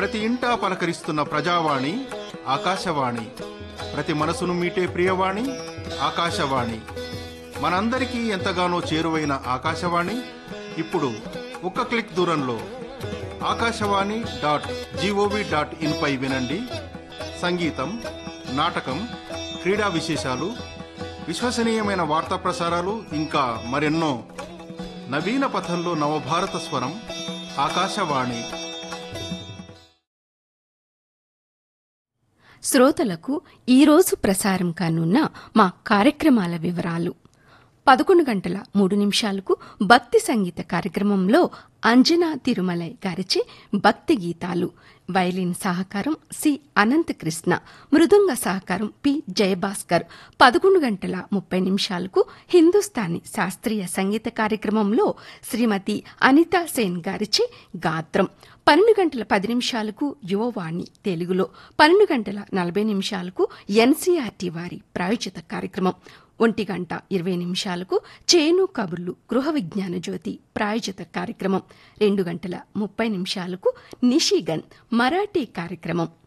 ప్రతి ఇంటా పలకరిస్తున్న ప్రజావాణి ఆకాశవాణి ప్రతి మనసును మీటే ప్రియవాణి ఆకాశవాణి మనందరికీ ఎంతగానో చేరువైన ఆకాశవాణి ఇప్పుడు ఒక్క క్లిక్ దూరంలో Akashvani dot GOV dot in పై వినండి సంగీతం నాటకం క్రీడా విశేషాలు విశ్వసనీయమైన వార్తా ప్రసారాలు ఇంకా మరెన్నో నవీన పథంలో నవభారత స్వరం ఆకాశవాణి శ్రోతలకు ఈరోజు ప్రసారం కానున్న మా కార్యక్రమాల వివరాలు పదకొండు గంటల మూడు నిమిషాలకు భక్తి సంగీత కార్యక్రమంలో అంజనా తిరుమలై గారిచే భక్తి గీతాలు వైలిన్ సహకారం సి అనంత కృష్ణ మృదంగ సహకారం పి జయభాస్కర్ పదకొండు గంటల ముప్పై నిమిషాలకు హిందుస్థానీ శాస్త్రీయ సంగీత కార్యక్రమంలో శ్రీమతి అనితా సేన్ గారిచే గాత్రం పన్నెండు గంటల పది నిమిషాలకు యువవాణి తెలుగులో పన్నెండు గంటల నలభై నిమిషాలకు ఎన్సీఆర్టీ వారి ప్రాయోజిత కార్యక్రమం ఒంటి గంట ఇరవై నిమిషాలకు చేను కబుర్లు గృహ విజ్ఞాన జ్యోతి ప్రాయోజిత కార్యక్రమం రెండు గంటల ముప్పై నిమిషాలకు నిషిగన్ మరాఠీ కార్యక్రమం